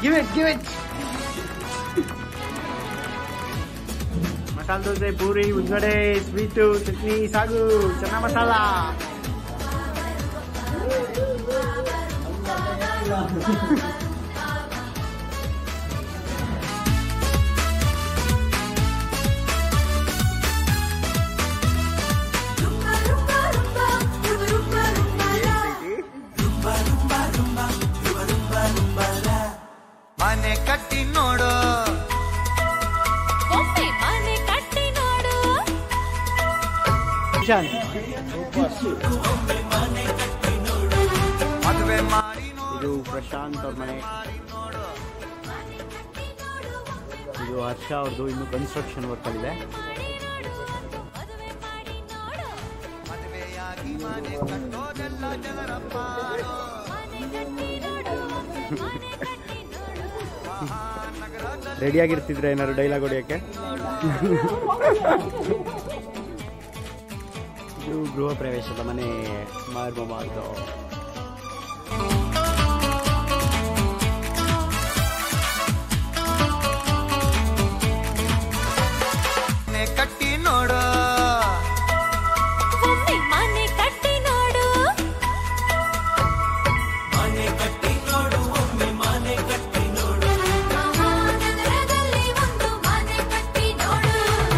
give it give it masala dosa puri ಉದ್ಗಡೆ sweet chutney sagu chana masala ಮನೆ ಕಟ್ಟಿ ನೋಡು ಒಮ್ಮೆ ಮನೆ ಕಟ್ಟಿ ನೋಡು ಪ್ರಶಾಂತ್ ಮದುವೆ ಮಾಡಿ ಇದು ಪ್ರಶಾಂತ್ ಅವ್ರ ಮನೆ ಇದು ಹರ್ಷ ಅವ್ರದ್ದು ಇನ್ನು ಕನ್ಸ್ಟ್ರಕ್ಷನ್ ವರ್ಕ್ ಅಲ್ಲಿದೆ ಮದುವೆ ಮಾಡಿ ನೋಡು ಮದುವೆಯಾಗಿ ಮನೆ ಕಟ್ಟೋದೆಲ್ಲ ಜನರ ಪಾಡು ಮನೆ ಕಟ್ಟಿ ನೋಡು ಮನೆ ಕಟ್ಟಿ ನೋಡು ರೆಡಿ ಆಗಿರ್ತಿದ್ರೆ ಏನಾದ್ರು ಡೈಲಾಗ್ ಹೊಡಿಯೋಕ್ಕೆ ಇದು ಗೃಹ ಪ್ರವೇಶದ ಮನೆ ಮಾರ್ಬಾರ್ದು ಮನೆ ಕಟ್ಟಿ ನೋಡು ಒಮ್ಮೆ ಮನೆ ಕಟ್ಟಿ ನೋಡು ಮಹಾನಗರದಲ್ಲಿ ಒಂದು ಮನೆ ಕಟ್ಟಿ ನೋಡು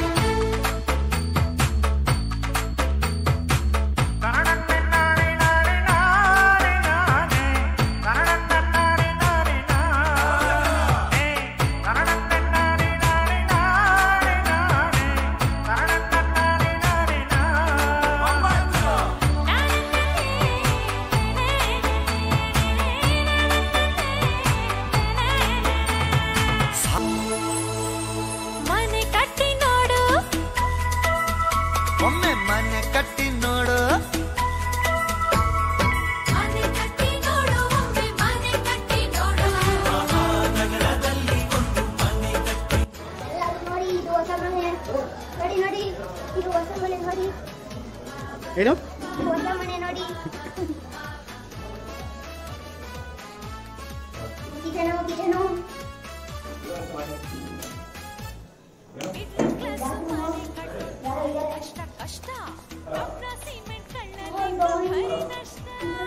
ಮನೆ ಕಟ್ಟಿ ನೋಡು ಒಮ್ಮೆ ಮನೆ ಕಟ್ಟಿ ನೋಡು ಮನೆ ಕಟ್ಟಿ ನೋಡು ಒಮ್ಮೆ ಮನೆ ಕಟ್ಟಿ ನೋಡು ಎಲ್ಲರೂ ನೋಡಿ ಇದು ಹೊಸ ಮನೆ ನೋಡಿ ನೋಡಿ ಇದು ಹೊಸ ಮನೆ ನೋಡಿ ಏನು ಇದು ಹೊಸ ಮನೆ ನೋಡಿ ಹೋಗಿದ್ದೇನೋ ಹೋಗಿದ್ದೇನೋ ಮಿಡ್ಲ್ ಕ್ಲಾಸ್ ಮನೆ ಕಟ್ಟೋದು ಕಷ್ಟ ಕಷ್ಟ ಕಬ್ಣ ಸಿಮೆಂಟ್ ಕಳ್ಳಲ್ಲಿ ಭಾರಿ ನಷ್ಟ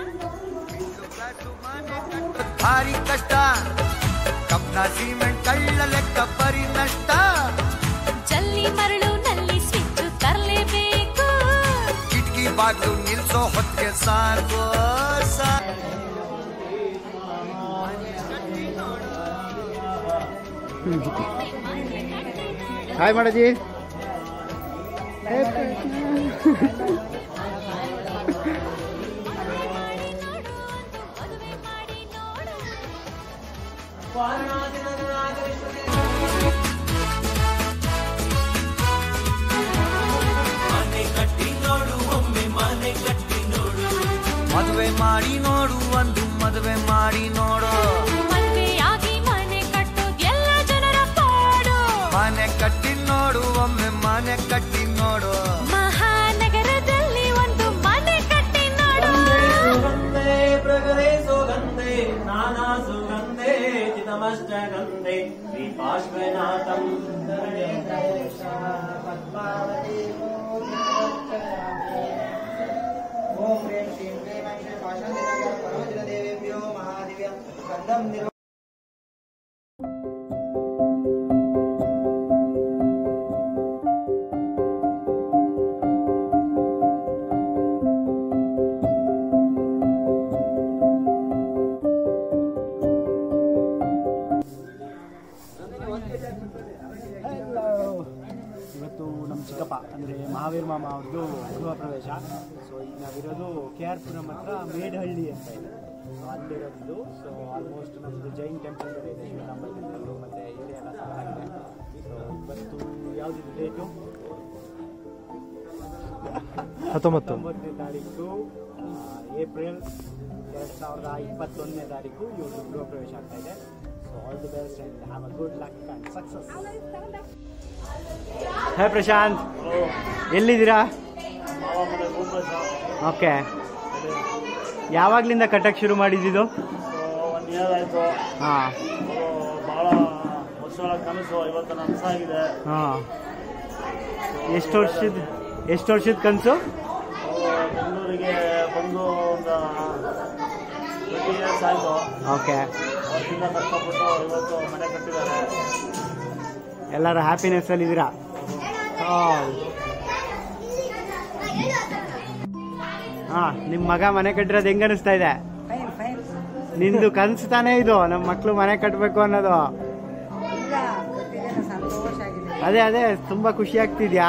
ಭಾರಿ ಕಷ್ಟ ಕಬ್ನ ಸಿಮೆಂಟ್ ಕಳ್ಳ ಲೆಕ್ಕ ಬರಿ ನಷ್ಟ ಜಲ್ಲಿ ಮರಳು ನಲ್ಲಿ ಸ್ವಿಚ್ ತರಲೇಬೇಕು ಕಿಟಕಿ ಬಾಗ್ಲು ನಿಲ್ಸೋ ಹೊತ್ತಿಗೆ ಸಾಕು ಸಾಕು ಹಾಯ್ ಮಾಡಜಿ ಮದುವೆ ಮಾಡಿ ನೋಡು ಮದುವೆ ಮಾಡಿ ನೋಡು ಒಂದು ಮದುವೆ ಮಾಡಿ ನೋಡು ಮದುವೆಯಾಗಿ ಮನೆ ಕಟ್ಟೋದು ಎಲ್ಲ ಜನರ ಪಾಡು ಮನೆ ಕಟ್ಟಿ ನೋಡು ಒಮ್ಮೆ ಮನೆ ಕಟ್ಟಿ ನೋಡು ಮಹಾನಗರದಲ್ಲಿ ಒಂದು ಮನೆ ಕಟ್ಟಿ ನೋಡು ಸುಗಂಧೆ ಪ್ರಗದೆ ಸುಗಂಧೆ ನಾನಾ ಸುಗಂಧೆ ಚಿತಮಶ್ಚಗಂಧೆ ದೀಪಾಶ್ವನಾಥಂ ಓಂ ಹ್ರೀಂ ಶ್ರೀಂ ಕ್ಲೀಂ ಐಂ ಶ್ರೀಂ ಪಾಶಾಂತಿನವ್ಯ ಪರಮಜಿನದೇವೇಭ್ಯೋ ಮಹಾದಿವ್ಯ ಗಂಧಂ ನಿರ್ವ ಇವತ್ತು ನಮ್ಮ ಚಿಕ್ಕಪ್ಪ ಅಂದರೆ ಮಹಾವೀರ್ ಮಾಮ ಅವ್ರದ್ದು ಗೃಹ ಪ್ರವೇಶ ಸೊ ಈಗ ನಾವಿರೋದು ಕೆ ಆರ್ ಪುರಂ ಹತ್ರ ಮೇಡಹಳ್ಳಿ ಅಂತ ಇದೆ ಸೊ ಅಲ್ಲಿರೋದು ಸೊ ಆಲ್ಮೋಸ್ಟ್ ನಮ್ಮದು ಜೈನ್ ಟೆಂಪಲ್ ಬೇರೆ ಇದೆ ಶಿವರಾಮ ಟೆಂಪಲ್ಲು ಮತ್ತು ಏರಿಯಾ ಎಲ್ಲ ಸಾಕಾಗಿದೆ ಸೊ ಇವತ್ತು ಯಾವುದಿದೆ ಡೇಟು ಹತ್ತೊಂಬತ್ತು ಹತ್ತೊಂಬತ್ತನೇ ತಾರೀಕು ಆ, ಏಪ್ರಿಲ್ ಎರಡು ಸಾವಿರದ ಇಪ್ಪತ್ತೊಂದನೇ ತಾರೀಕು ಇವರು ಗೃಹ ಪ್ರವೇಶ ಆಗ್ತಾ ಇದೆ so all the best and have a good luck and success hey Prashanth ಎಲ್ಲಿದ್ದೀರಾ ಓಕೆ ಯಾವಾಗ್ಲಿಂದ ಕಟ್ಟಕ್ಕೆ ಶುರು ಮಾಡಿದ್ದು ಒಂದು ಇಯರ್ ಆಯಿತು ಹಾಂ ವರ್ಷಗಳ ಕನಸು ಇವತ್ತು ನನಸಾಗಿದೆ ಹಾಂ ಎಷ್ಟು ವರ್ಷದ ಎಷ್ಟು ವರ್ಷದ ಕನಸು ಬೆಂಗಳೂರಿಗೆ ಬಂದು ಒಂದು ಟ್ವೆಂಟಿ ಇಯರ್ಸ್ ಆಯಿತು ಓಕೆ ಅವತ್ತಿಂದ ಕಷ್ಟಪಟ್ಟು ಇವತ್ತು ಮನೆ ಕಟ್ಟಿದ್ದಾರೆ ಎಲ್ಲರೂ ಹ್ಯಾಪಿನೆಸ್ಸಲ್ಲಿ ಇದ್ದೀರಾ ಹಾಂ ನಿಮ್ಮ ಮಗ ಮನೆ ಕಟ್ಟಿರೋದು ಹೆಂಗ ಅನಿಸ್ತಾ ಇದೆ ನಿಂದು ಕನಸು ತಾನೇ ಇದು ನಮ್ಮ ಮಕ್ಕಳು ಮನೆ ಕಟ್ಟಬೇಕು ಅನ್ನೋದು ಅದೇ ಅದೇ ತುಂಬಾ ಖುಷಿ ಆಗ್ತಿದ್ಯಾ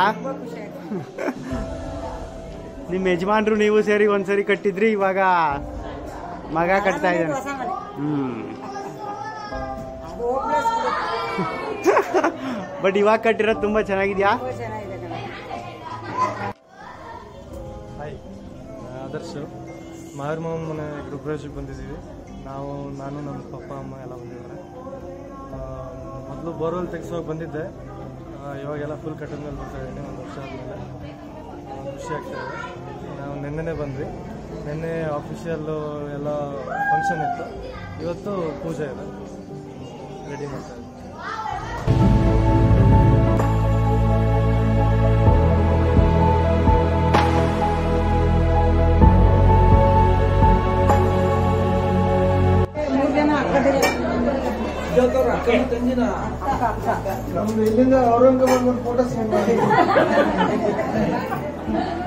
ನಿಮ್ಮ ಯಜಮಾನ್ರು ನೀವು ಸೇರಿ ಒಂದ್ಸರಿ ಕಟ್ಟಿದ್ರಿ ಇವಾಗ ಮಗ ಕಟ್ತಾ ಇದ್ದಾನೆ ಹ್ಮ್ ಬಟ್ ಇವಾಗ ಕಟ್ಟಿರೋದು ತುಂಬಾ ಚೆನ್ನಾಗಿದ್ಯಾ ಹಾಯ್ ಆದರ್ಶ್ ಮಾಯರ್ ಮಾವನ ಮನೆ ಗೃಹಪ್ರವೇಶಕ್ಕೆ ಬಂದಿದ್ದೀವಿ ನಾವು ನಾನು ನಮ್ಮ ಪಪ್ಪ ಅಮ್ಮ ಎಲ್ಲ ಬಂದಿದ್ದಾರೆ ಮೊದಲು ಬೋರ್ವೆಲ್ ತೆಗೆಸೋಕೆ ಬಂದಿದ್ದೆ ಆ, ಇವಾಗೆಲ್ಲ ಫುಲ್ ಕಟ್ಟಿದ ಮೇಲೆ ಬರ್ತಾ ಇದ್ದೀನಿ ಒಂದು ವರ್ಷ ಆದಮೇಲೆ ಖುಷಿ ಆಗ್ತಾ ಇದೆ ನಾವು ನಿನ್ನೆನೇ ಬಂದ್ವಿ ನಿನ್ನೆ ಆಫೀಷಿಯಲ್ಲು ಎಲ್ಲ ಫಂಕ್ಷನ್ ಇತ್ತು ಇವತ್ತು ಪೂಜೆ ಇದೆ ರೆಡಿ ಮಾಡ್ತಾ ಇದ್ದೀವಿ ನಮ್ದು ಇಲ್ಲಿಂದ ಔರಂಗಾಬಾದ್ ಫೋಟೋಸ್